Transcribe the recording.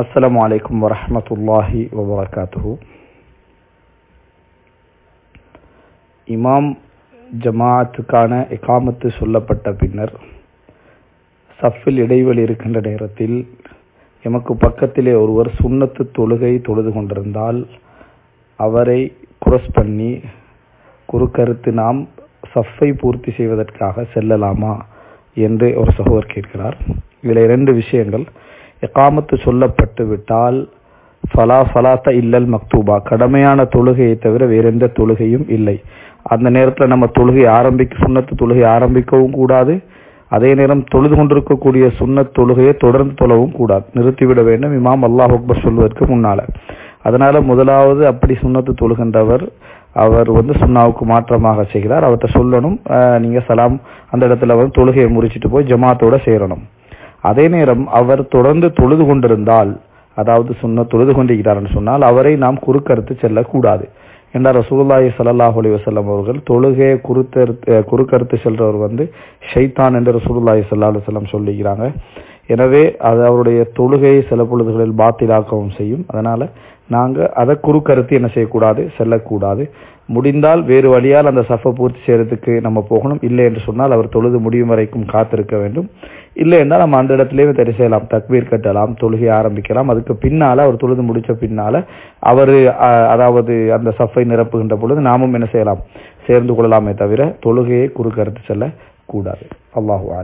அஸ்ஸலாமு அலைக்கும் வரஹ்மத்துல்லாஹி வபரகாத்துஹு இமாம் ஜமாஅத்துக்கான இகாமத்து சொல்லப்பட்ட பின்னர் சஃபில் இடைவெளி இருக்கின்ற நேரத்தில் எமக்கு பக்கத்திலே ஒருவர் சுன்னத்து தொழுகை தொழுது கொண்டிருந்தால் அவரை குரஸ் பண்ணி குறுக்கறுத்து நாம் சஃப்பை பூர்த்தி செய்வதற்காக செல்லலாமா என்று ஒரு சகோதரர் கேட்கிறார் இதில் இரண்டு விஷயங்கள் எகாமத்து சொல்லப்பட்டு விட்டால் ஃபலா ஃபலாத்த இல்லல் மக்தூபா கடமையான தொழுகையை தவிர வேற எந்த தொழுகையும் இல்லை அந்த நேரத்தில் நம்ம தொழுகை ஆரம்பிக்க சுண்ணத்து தொழுகை ஆரம்பிக்கவும் கூடாது அதே நேரம் தொழுது கொண்டிருக்கக்கூடிய சுண்ணத் தொழுகையை தொடர்ந்து தொழவும் கூடாது நிறுத்திவிட வேண்டும் இமாம் அல்லாஹ் அக்பர் சொல்வதற்கு முன்னால அதனால முதலாவது அப்படி சுண்ணத்து தொழுகின்றவர் அவர் வந்து சுண்ணாவுக்கு மாற்றமாக செய்கிறார் அவர்கிட்ட சொல்லணும் நீங்க சலாம் அந்த இடத்துல வந்து தொழுகையை முறிச்சிட்டு போய் ஜமாத்தோட சேரணும் அதே நேரம் அவர் தொடர்ந்து தொழுது கொண்டிருந்தால் அதாவது சொன்ன தொழுது கொண்டிருக்கிறார் சொன்னால் அவரை நாம் குறுக்கறுத்து செல்லக்கூடாது என்றார் ரசூலுல்லாஹி ஸல்லல்லாஹு அலைஹி வஸல்லம் அவர்கள் தொழுகையை குறுக்கறுத்து குறுக்கறுத்து செல்றவர் வந்து ஷைத்தான் என்று ரசூலுல்லாஹி ஸல்லல்லாஹு அலைஹி வஸல்லம் சொல்லுகிறாங்க எனவே அது அவருடைய தொழுகையை சில பொழுதுகளில் பாத்திலாக்கவும் செய்யும் அதனால நாங்க அதை குறுக்கறுத்து என்ன செய்யக்கூடாது செல்லக்கூடாது முடிந்தால் வேறு வழியால் அந்த சஃபை பூர்த்தி செய்யறதுக்கு நம்ம போகணும் இல்லை என்று சொன்னால் அவர் தொழுது முடியும் வரைக்கும் காத்திருக்க வேண்டும் இல்லை என்றால் நம்ம அந்த இடத்துலயே தெரி செய்யலாம் தக்பீர் கட்டலாம் தொழுகை ஆரம்பிக்கலாம் அதுக்கு பின்னால அவர் தொழுது முடிச்ச பின்னால அவர் அதாவது அந்த சஃபை நிரப்புகின்ற பொழுது நாமும் என்ன செய்யலாம் சேர்ந்து கொள்ளலாமே தவிர தொழுகையை குறுக்கறுத்து செல்ல கூடாது அல்லாஹு